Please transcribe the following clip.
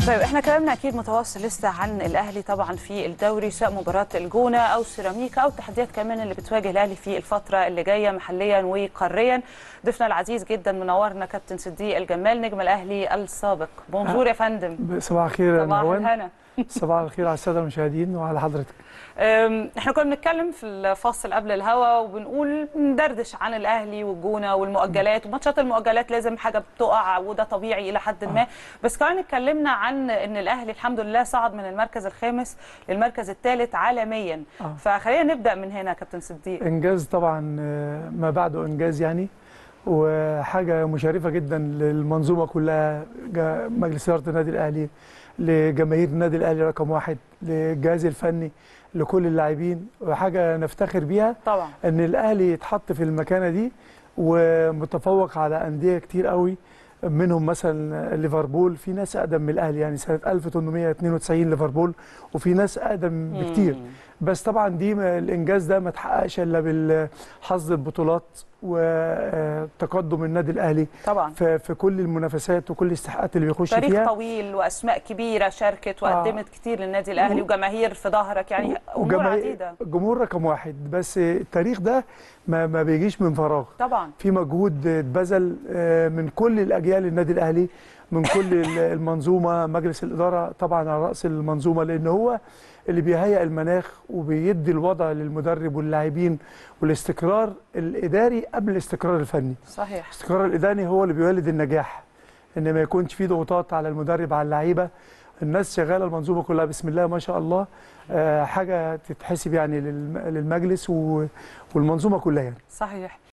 طيب احنا كلامنا اكيد متواصل لسه عن الاهلي طبعا في الدوري سواء مباراه الجونه او سيراميكا او التحديات كمان اللي بتواجه الاهلي في الفتره اللي جايه محليا وقاريا ضيفنا العزيز جدا منورنا كابتن صديق الجمال نجم الاهلي السابق بونجور يا فندم صباح الخير يا صباح مروان الهنا صباح الخير على الساده المشاهدين وعلى حضرتك أم، احنا كنا بنتكلم في الفاصل قبل الهوا وبنقول ندردش عن الاهلي والجونه والمؤجلات وماتشات المؤجلات لازم حاجه بتقع وده طبيعي الى حد ما بس كمان اتكلمنا عن ان الاهلي الحمد لله صعد من المركز الخامس للمركز الثالث عالميا آه. فخلينا نبدا من هنا يا كابتن صديق انجاز طبعا آه، ما بعده انجاز يعني وحاجه مشرفه جدا للمنظومه كلها جا- مجلس اداره النادي الاهلي لجماهير النادي الاهلي رقم واحد للجهاز الفني لكل اللاعبين وحاجه نفتخر بيها طبعا ان الاهلي يتحط في المكانه دي ومتفوق على انديه كتير قوي منهم مثلا ليفربول في ناس اقدم من الاهلي يعني سنه 1892 ليفربول وفي ناس اقدم بكتير مم. بس طبعا دي ما- الانجاز ده ما اتحققش الا بالحظ البطولات وتقدم النادي الاهلي طبعا في في كل المنافسات وكل الاستحقاقات اللي بيخش تاريخ فيها طويل واسماء كبيره شاركت وقدمت كتير للنادي الاهلي و- وجماهير في ظهرك يعني امور عديده جمهور رقم واحد بس التاريخ ده ما, ما بيجيش من فراغ طبعا في مجهود اتبذل آه، من كل الاجيال النادي الاهلي من كل ال- المنظومه مجلس الاداره طبعا على راس المنظومه لان هو اللي بيهيئ المناخ وبيدي الوضع للمدرب واللاعبين والاستقرار الاداري قبل الاستقرار الفني صحيح الاستقرار الاداري هو اللي بيولد النجاح ان ما يكونش في ضغوطات على المدرب على اللعيبه الناس شغاله المنظومه كلها بسم الله ما شاء الله آه، حاجه تتحسب يعني للم- للمجلس و- والمنظومه كلها يعني صحيح